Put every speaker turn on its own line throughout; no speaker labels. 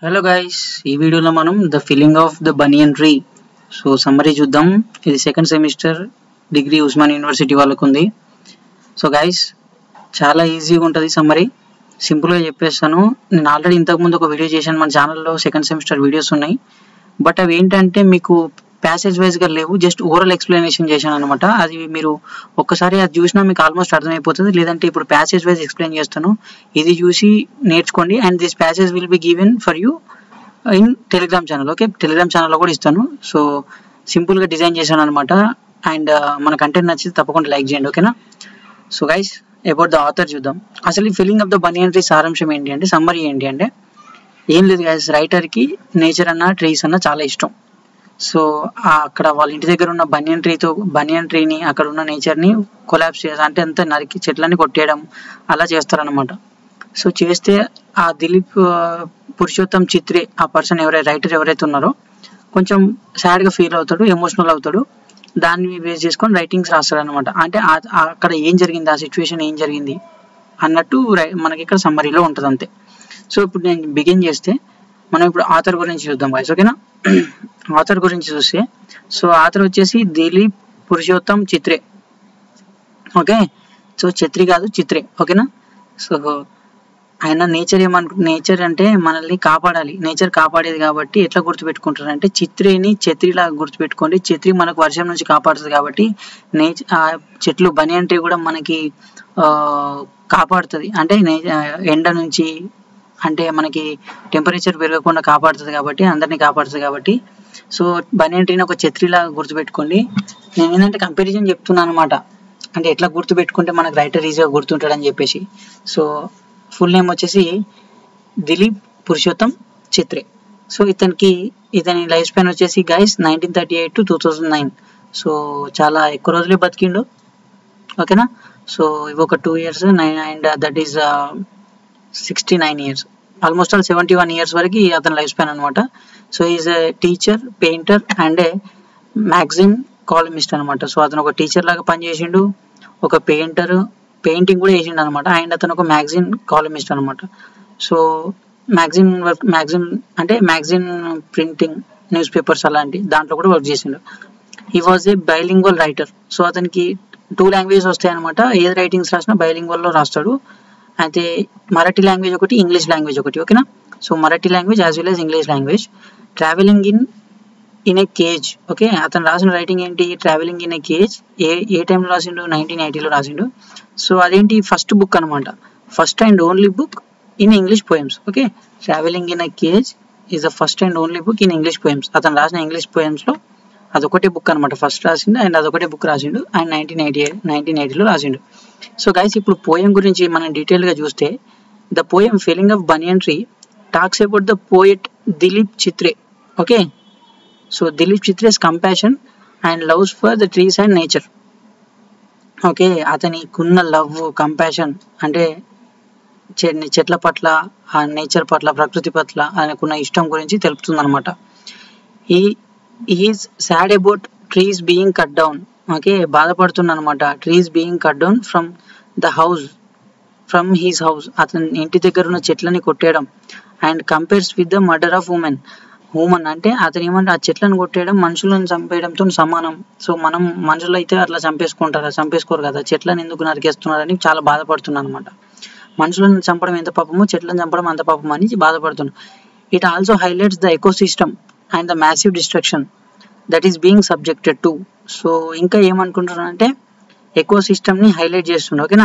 hello guys ఈ వీడియోలో మనం the feeling of the banyan tree so summary చూద్దాం ఇది second semester degree Osman university వాళ్ళకు ఉంది సో గైస్ చాలా ఈజీగా ఉంటుంది సమ్మరీ సింపుల్గా చెప్పేస్తాను నేను ఆల్రెడీ ఇంతకుముందు ఒక వీడియో చేశాను మన ఛానల్లో సెకండ్ సెమిస్టర్ వీడియోస్ ఉన్నాయి బట్ అవి ఏంటంటే మీకు ప్యాసేజ్ వైజ్గా లేవు జస్ట్ ఓవరాల్ ఎక్స్ప్లెనేషన్ చేశాను అనమాట అది మీరు ఒక్కసారి అది చూసినా మీకు ఆల్మోస్ట్ అర్థమైపోతుంది లేదంటే ఇప్పుడు ప్యాసేజ్ వైజ్ ఎక్స్ప్లెయిన్ చేస్తాను ఇది చూసి నేర్చుకోండి and this passage will be given for you in Telegram channel okay Telegram ఛానల్లో కూడా ఇస్తాను సో సింపుల్గా డిజైన్ చేశాను అనమాట అండ్ మన కంటెంట్ నచ్చితే తప్పకుండా లైక్ చేయండి ఓకేనా so guys about the author చూద్దాం అసలు ఈ feeling of the banyan tree సారాంశం ఏంటి అంటే సమ్మరీ ఏంటి అంటే ఏం లేదు గైస్ రైటర్కి నేచర్ అన్న ట్రీస్ అన్న చాలా ఇష్టం సో అక్కడ వాళ్ళ ఇంటి దగ్గర ఉన్న బనియన్ ట్రీతో బనియన్ ట్రీని అక్కడ ఉన్న నేచర్ని కొలాబ్స్ చేసి అంటే అంత నరికి చెట్లని కొట్టేయడం అలా చేస్తారనమాట సో చేస్తే ఆ దిలీప్ పురుషోత్తం చిత్రే ఆ పర్సన్ ఎవరైతే రైటర్ ఎవరైతే ఉన్నారో కొంచెం సాడ్గా ఫీల్ అవుతాడు ఎమోషనల్ అవుతాడు దాన్ని బేస్ చేసుకొని రైటింగ్స్ రాస్తాడు అనమాట అంటే అక్కడ ఏం జరిగింది ఆ సిచ్యువేషన్ ఏం జరిగింది అన్నట్టు మనకి ఇక్కడ సమ్మరీలో ఉంటుంది అంతే సో ఇప్పుడు నేను బిగిన్ చేస్తే మనం ఇప్పుడు ఆథర్ గురించి చూద్దాం గాయస్ ఓకేనా ఆథర్ గురించి చూస్తే సో ఆథర్ వచ్చేసి దిలీప్ పురుషోత్తం చిత్రే ఓకే సో చిత్రి కాదు చిత్రే ఓకేనా సో ఆయన నేచర్ ఏమను నేచర్ అంటే మనల్ని కాపాడాలి నేచర్ కాపాడేది కాబట్టి ఎట్లా గుర్తుపెట్టుకుంటారు అంటే చిత్రిని చెత్రిలాగా గుర్తుపెట్టుకోండి చిత్రి మనకు వర్షం నుంచి కాపాడుతుంది కాబట్టి నేచర్ చెట్లు బని అంటే కూడా మనకి కాపాడుతుంది అంటే ఎండ నుంచి అంటే మనకి టెంపరేచర్ పెరగకుండా కాపాడుతుంది కాబట్టి అందరినీ కాపాడుతుంది కాబట్టి సో బనియన్ ట్రీని ఒక ఛత్రిలాగా గుర్తుపెట్టుకోండి నేను ఏంటంటే కంపారిజన్ చెప్తున్నాను అనమాట అంటే ఎట్లా గుర్తుపెట్టుకుంటే మనకు రైటర్ ఈజీగా గుర్తుంటాడని చెప్పేసి సో ఫుల్ నేమ్ వచ్చేసి దిలీప్ పురుషోత్తం చిత్రే సో ఇతనికి ఇతని లైఫ్ స్పాన్ వచ్చేసి guys nineteen thirty eight to two thousand nine so చాలా ఎక్కువ రోజులే బతికిండు ఓకేనా సో ఇవి ఒక two years nine and that is sixty nine years almost all seventy one years వరకు అతని లైఫ్ స్పాన్ అనమాట so is a teacher painter and a magazine columnist అనమాట సో అతను ఒక టీచర్ లాగా పనిచేసిండు ఒక పెయింటర్ పెయింటింగ్ కూడా వేసిండు అనమాట అండ్ అతను ఒక మ్యాగజిన్ కాలమిస్ట్ అనమాట సో మ్యాగజిన్ వర్క్ మ్యాగజిన్ అంటే మ్యాగజిన్ ప్రింటింగ్ న్యూస్ పేపర్స్ అలాంటి దాంట్లో కూడా వర్క్ చేసిండు ఈ was a bilingual writer so అతనికి టూ లాంగ్వేజెస్ వస్తాయి అనమాట ఏది రైటింగ్స్ రాసినా బైలింగ్వల్లో రాస్తాడు అయితే మరాఠీ లాంగ్వేజ్ ఒకటి ఇంగ్లీష్ లాంగ్వేజ్ ఒకటి ఓకేనా so Marathi language as well as English language travelling in in a cage okay అతను రాసిన రైటింగ్ ఏంటి travelling in a cage a a టైంలో రాసిండు నైన్టీన్ ఎయిటీలో రాసిండు సో అదేంటి ఫస్ట్ బుక్ అనమాట first and only book in English poems okay travelling in a cage is the first and only book in English poems అతను రాసిన English పోయమ్స్లో అదొకటే book అనమాట ఫస్ట్ రాసిండు అండ్ అదొకటే బుక్ రాసిండు అండ్ నైన్టీన్ ఎయిటీ నైన్టీన్ ఎయిటీలో రాసిండు సో గైస్ ఇప్పుడు పోయం గురించి మనం డీటెయిల్గా చూస్తే the poem feeling of banyan tree talks about the poet Dilip Chitre okay so Dilip Chitre's compassion and loves for the trees and nature okay అతనికున్న లవ్ కంపాషన్ అంటే చెట్ల పట్ల ఆ నేచర్ పట్ల ప్రకృతి పట్ల ఆయనకున్న ఇష్టం గురించి తెలుపుతుంది అనమాట ఈ is sad about trees being cut down okay బాధపడుతున్నా అనమాట trees being cut down from the house from his house అతని ఇంటి దగ్గర ఉన్న చెట్లని కొట్టేయడం and compares with the murder of women human అంటే అతను ఏమంటే ఆ చెట్లను కొట్టేయడం మనుషులను చంపేయడంతో సమానం సో మనం మనుషులు అయితే అట్లా చంపేసుకుంటారా చంపేసుకోరు కదా చెట్లను ఎందుకు నరికేస్తున్నారని చాలా బాధపడుతున్నాను అనమాట మనుషులను చంపడం ఎంత పాపమో చెట్లను చంపడం అంత పాపం అని బాధపడుతున్నాను it also highlights the ecosystem and the massive destruction that is being subjected to so ఇంకా ఏమనుకుంటున్నానంటే ఎకో సిస్టమ్ని హైలైట్ చేస్తుండే ఓకేనా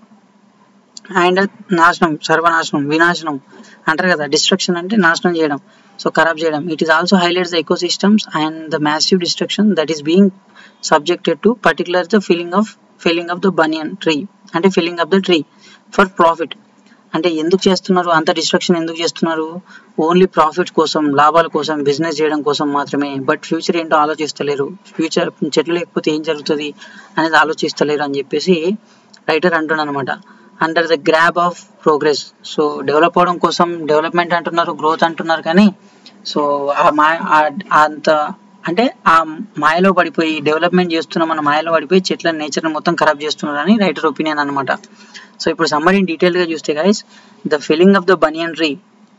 అండ్ నాశనం సర్వనాశనం వినాశనం అంటారు కదా డిస్ట్రక్షన్ అంటే నాశనం చేయడం సో ఖరాబ్ చేయడం it is also highlights the ecosystems and the massive destruction that is being subjected to particular the feeling of feeling of the banyan tree అంటే feeling of the tree for profit అంటే ఎందుకు చేస్తున్నారు అంత destruction ఎందుకు చేస్తున్నారు only profit కోసం లాభాల కోసం బిజినెస్ చేయడం కోసం మాత్రమే బట్ ఫ్యూచర్ ఏంటో ఆలోచిస్తలేరు ఫ్యూచర్ చెట్లు లేకపోతే ఏం జరుగుతుంది అనేది ఆలోచిస్తలేరు అని చెప్పేసి రైటర్ అంటున్నాను అనమాట under the grab of progress so develop అవడం కోసం డెవలప్మెంట్ అంటున్నారు గ్రోత్ అంటున్నారు కానీ సో ఆ మా అంత అంటే ఆ మాయలో పడిపోయి డెవలప్మెంట్ చేస్తున్నాం మన మాయలో పడిపోయి చెట్ల నేచర్ని మొత్తం ఖరాబ్ చేస్తున్నారని రైటర్ ఒపీనియన్ అనమాట సో ఇప్పుడు సమ్మరీ డీటెయిల్గా చూస్తే guys the feeling of the banyan tree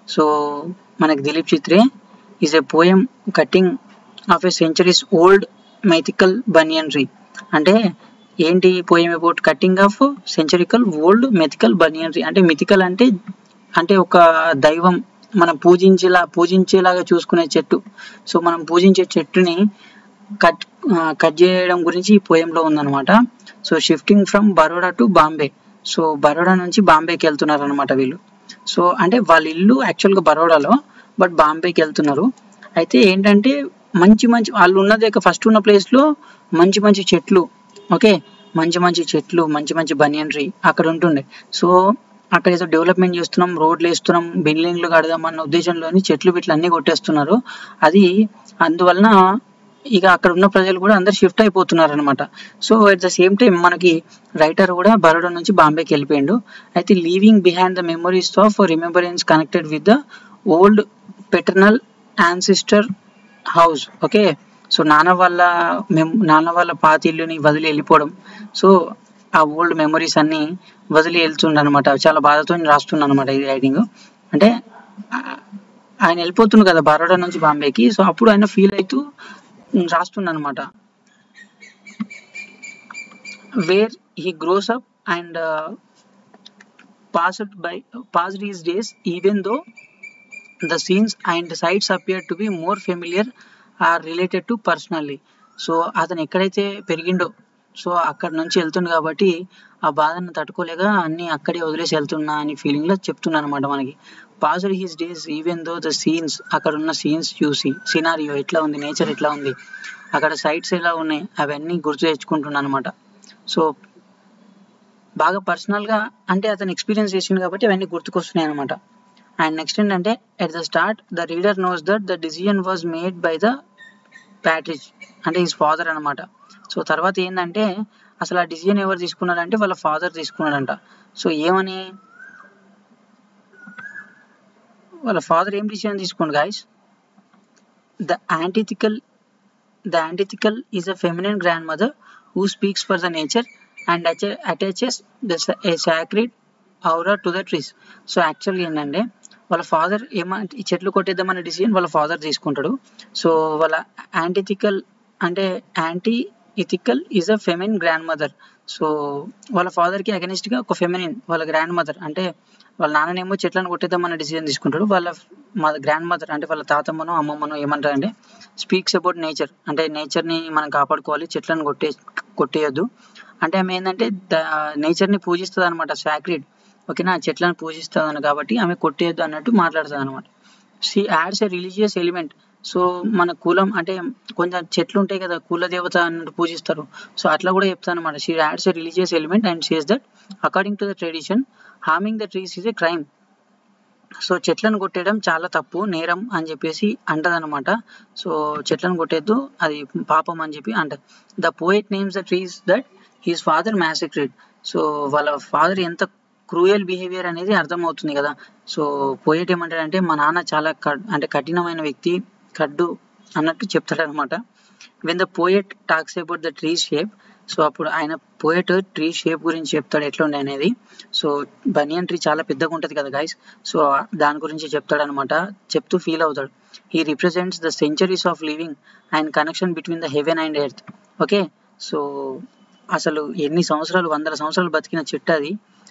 so మనకి Dilip Chitre is a poem cutting of a centuries old mythical banyan tree అంటే ఏంటి poem about cutting of centurial old mythical banyan tree అంటే mythical అంటే అంటే ఒక దైవం మనం పూజించేలా పూజించేలాగా చూసుకునే చెట్టు సో మనం పూజించే చెట్టుని కట్ కట్ చేయడం గురించి ఈ పోయంలో ఉందన్నమాట so shifting from Baroda to Bombay so Baroda నుంచి బాంబేకి వెళ్తున్నారు అనమాట వీళ్ళు సో అంటే వాళ్ళ ఇల్లు యాక్చువల్గా బరోడాలో బట్ బాంబేకి వెళ్తున్నారు అయితే ఏంటంటే మంచి మంచి వాళ్ళు ఉన్నది ఫస్ట్ ఉన్న ప్లేస్లో మంచి మంచి చెట్లు ఓకే మంచి మంచి చెట్లు మంచి మంచి బనియన్ ట్రీ అక్కడ ఉంటుండే సో అక్కడ ఏదో డెవలప్మెంట్ చేస్తున్నాం రోడ్లు వేస్తున్నాం బిల్డింగ్లు కడదాం అన్న ఉద్దేశంలోని చెట్లు బిట్లు అన్నీ కొట్టేస్తున్నారు అది అందువలన ఇక అక్కడ ఉన్న ప్రజలు కూడా అందరు షిఫ్ట్ అయిపోతున్నారు అనమాట so at the same time మనకి రైటర్ కూడా బరోడా నుంచి బాంబేకి వెళ్ళిపోయిండు అయితే leaving behind the memories of remembrance connected with the old paternal ancestor house okay so నాన్న వాళ్ళ మెమ్ నాన్న వాళ్ళ పాత ఇల్లుని వదిలి వెళ్ళిపోవడం సో ఆ ఓల్డ్ మెమరీస్ అన్ని వదిలి వెళ్తుండ అనమాట చాలా బాధతో రాస్తున్నా అనమాట ఇది రైటింగ్ అంటే ఆయన వెళ్ళిపోతుండు కదా బరోడా నుంచి బాంబేకి సో అప్పుడు ఆయన ఫీల్ అవుతూ రాస్తున్నా అనమాట where he grows up and passed by passed his days even though the scenes and sites appear to be more familiar are related to personally so అతను ఎక్కడైతే పెరిగిండో సో అక్కడ నుంచి వెళ్తుండు కాబట్టి ఆ బాధను తట్టుకోలేక అన్ని అక్కడే వదిలేసి వెళ్తున్నా అని ఫీలింగ్ లో చెప్తున్నా అనమాట మనకి passed his days even though the scenes అక్కడ ఉన్న సీన్స్ చూసి సినారియో ఎట్లా ఉంది నేచర్ ఎట్లా ఉంది అక్కడ సైట్స్ ఎలా ఉన్నాయి అవన్నీ గుర్తు తెచ్చుకుంటున్నా అనమాట సో బాగా పర్సనల్గా అంటే అతను ఎక్స్పీరియన్స్ చేసిండు కాబట్టి అవన్నీ గుర్తుకొస్తున్నాయి అనమాట అండ్ నెక్స్ట్ ఏంటంటే at the start the reader knows that the decision was made by the patriarch అంటే హిస్ ఫాదర్ అనమాట సో తర్వాత ఏంటంటే అసలు ఆ డిసిజన్ ఎవరు తీసుకున్నారంటే వాళ్ళ ఫాదర్ తీసుకున్నాడంట సో ఏమని వాళ్ళ ఫాదర్ ఏం డిసిజన్ తీసుకోండి guys the antithetical the antithetical is a feminine grandmother who speaks for the nature and attaches the sacred aura to the trees so యాక్చువల్గా ఏంటంటే వాళ్ళ ఫాదర్ ఏమంటే ఈ చెట్లు కొట్టేద్దామనే డిసిజన్ వాళ్ళ ఫాదర్ తీసుకుంటాడు సో వాళ్ళ యాంటీథికల్ అంటే anti ethical is a feminine grandmother so వాళ్ళ ఫాదర్కి అగెనిస్ట్గా ఒక ఫెమినిన్ వాళ్ళ గ్రాండ్ మదర్ అంటే వాళ్ళ నాన్ననేమో చెట్లను కొట్టేద్దామన్న డిసిజన్ తీసుకుంటాడు వాళ్ళ గ్రాండ్ మదర్ అంటే వాళ్ళ తాతమ్మనో అమ్మమ్మనో ఏమంటారంటే స్పీక్స్ అబౌట్ నేచర్ అంటే నేచర్ని మనం కాపాడుకోవాలి చెట్లను కొట్టే కొట్టేయొద్దు అంటే ఆమె ఏంటంటే ద నేచర్ని పూజిస్తుంది అనమాట సాక్రిడ్ ఓకేనా చెట్లను పూజిస్తుంది కాబట్టి ఆమె కొట్టేయద్దు అన్నట్టు మాట్లాడుతుంది అనమాట she adds a religious element so మన కులం అంటే కొంచెం చెట్లు ఉంటాయి కదా కుల దేవత అన్నట్టు పూజిస్తారు సో అట్లా కూడా చెప్తాను అనమాట she adds a religious element and says that according to the tradition harming the trees is a crime so చెట్లను కొట్టేయడం చాలా తప్పు నేరం అని చెప్పేసి అంటదనమాట సో చెట్లను కొట్టేద్దు అది పాపం అని చెప్పి అంటది the poet names the trees that his father massacred so వాళ్ళ ఫాదర్ ఎంత క్రూయల్ బిహేవియర్ అనేది అర్థమవుతుంది కదా సో పోయేట్ ఏమంటాడంటే మా నాన్న చాలా అంటే కఠినమైన వ్యక్తి కడ్డు అన్నట్టు చెప్తాడనమాట when the poet talks about the tree shape so అప్పుడు ఆయన పోయెట్ ట్రీ షేప్ గురించి చెప్తాడు ఎట్లా ఉండే అనేది సో బనియన్ ట్రీ చాలా పెద్దగా ఉంటుంది కదా గైస్ సో దాని గురించి చెప్తాడనమాట చెప్తూ ఫీల్ అవుతాడు he represents the centuries of living and connection between the heaven and earth okay so అసలు ఎన్ని సంవత్సరాలు వందల సంవత్సరాలు బతికిన చెట్టు అది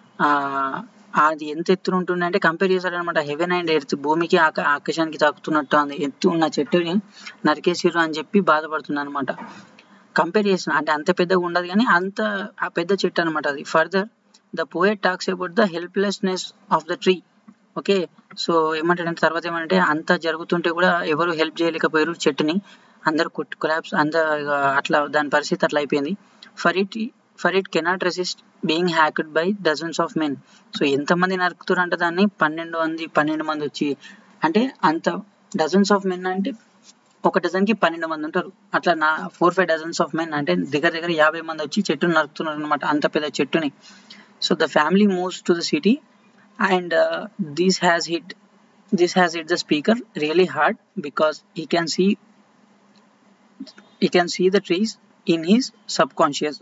అది ఎంత ఎత్తున ఉంటుంది అంటే కంపేర్ చేశాడు అనమాట హెవెన్ అండ్ ఎర్త్ భూమికి ఆక ఆకాశానికి తాకుతున్నట్టు ఉంది ఎత్తు ఉన్న చెట్టుని నరికేసిర్రు అని చెప్పి బాధపడుతుంది అనమాట కంపేర్ చేసిన అంటే అంత పెద్దగా ఉండదు కానీ అంత ఆ పెద్ద చెట్టు అనమాట అది further the poet talks about the helplessness of the tree okay so ఏమంటాడంటే తర్వాత ఏమంటే అంత జరుగుతుంటే కూడా ఎవరు హెల్ప్ చేయలేకపోయారు చెట్టుని అందరు కొట్టు కొలాబ్స్ అందరు అట్లా దాని పరిస్థితి అట్లా అయిపోయింది for it for it cannot resist being hacked by dozens of men so ఎంతమంది నరుకుతారంటే దాన్ని పన్నెండు మంది పన్నెండు మంది వచ్చి అంటే అంత డజన్స్ ఆఫ్ మెన్ అంటే ఒక డజన్కి పన్నెండు మంది ఉంటారు అట్లా నా four five dozens of men అంటే దగ్గర దగ్గర యాభై మంది వచ్చి చెట్టును నరుకుతున్నారు అనమాట అంత పెద్ద చెట్టుని so the family moves to the city and this has hit this has hit the speaker really hard because he can see he can see the trees in his subconscious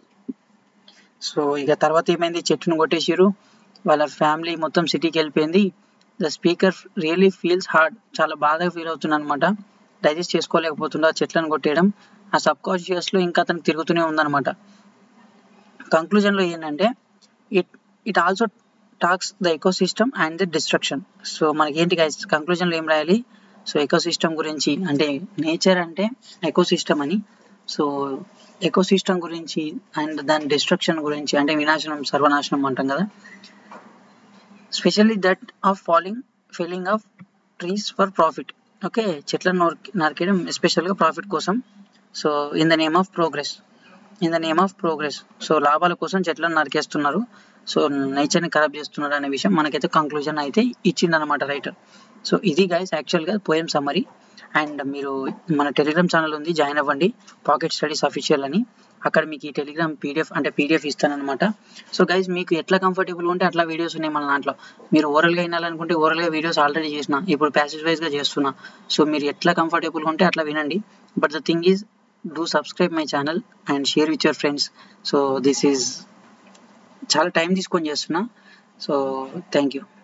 so ఇక తర్వాత ఏమైంది చెట్టును కొట్టేసిరు వాళ్ళ family మొత్తం సిటీకి వెళ్ళిపోయింది the speaker really feels hard చాలా బాధగా ఫీల్ అవుతున్నా అనమాట డైజెస్ట్ చేసుకోలేకపోతుండ చెట్లను కొట్టేయడం ఆ సబ్ కాన్షియస్లో ఇంకా అతనికి తిరుగుతూనే ఉందన్నమాట కంక్లూజన్లో ఏంటంటే it it also talks the ecosystem and the destruction so మనకి ఏంటి గైస్ కంక్లూజన్లో ఏం రాయాలి సో ఎకో సిస్టమ్ గురించి అంటే నేచర్ అంటే ఎకో సిస్టమ్ అని సో ఎకో సిస్టమ్ గురించి అండ్ దాని డిస్ట్రక్షన్ గురించి అంటే వినాశనం సర్వనాశనం అంటాం కదా specially that of falling failing of trees for profit okay చెట్లను నరికి నరికేయడం ఎస్పెషల్గా ప్రాఫిట్ కోసం so in the name of progress in the name of progress so లాభాల కోసం చెట్లను నరికేస్తున్నారు సో నేచర్ని ఖరాబ్ చేస్తున్నారు అనే విషయం మనకైతే కంక్లూజన్ అయితే ఇచ్చిందనమాట రైటర్ సో ఇది గైస్ యాక్చువల్గా పోయం సమ్మరీ అండ్ మీరు మన టెలిగ్రామ్ ఛానల్ ఉంది జాయిన్ అవ్వండి పాకెట్ స్టడీస్ అఫీషియల్ అని అక్కడ మీకు ఈ టెలిగ్రామ్ పీడిఎఫ్ అంటే పీడిఎఫ్ ఇస్తానమాట సో గైస్ మీకు ఎట్లా కంఫర్టబుల్ ఉంటే అట్లా వీడియోస్ ఉన్నాయి మన దాంట్లో మీరు ఓరల్గా వినాలనుకుంటే ఓరల్గా వీడియోస్ ఆల్రెడీ చేసిన ఇప్పుడు ప్యాసేజ్ వైజ్గా చేస్తున్నా సో మీరు ఎట్లా కంఫర్టబుల్గా ఉంటే అట్లా వినండి but the thing is do subscribe my channel and share with your friends so this is చాలా టైం తీసుకొని చేస్తున్నా సో థ్యాంక్ యూ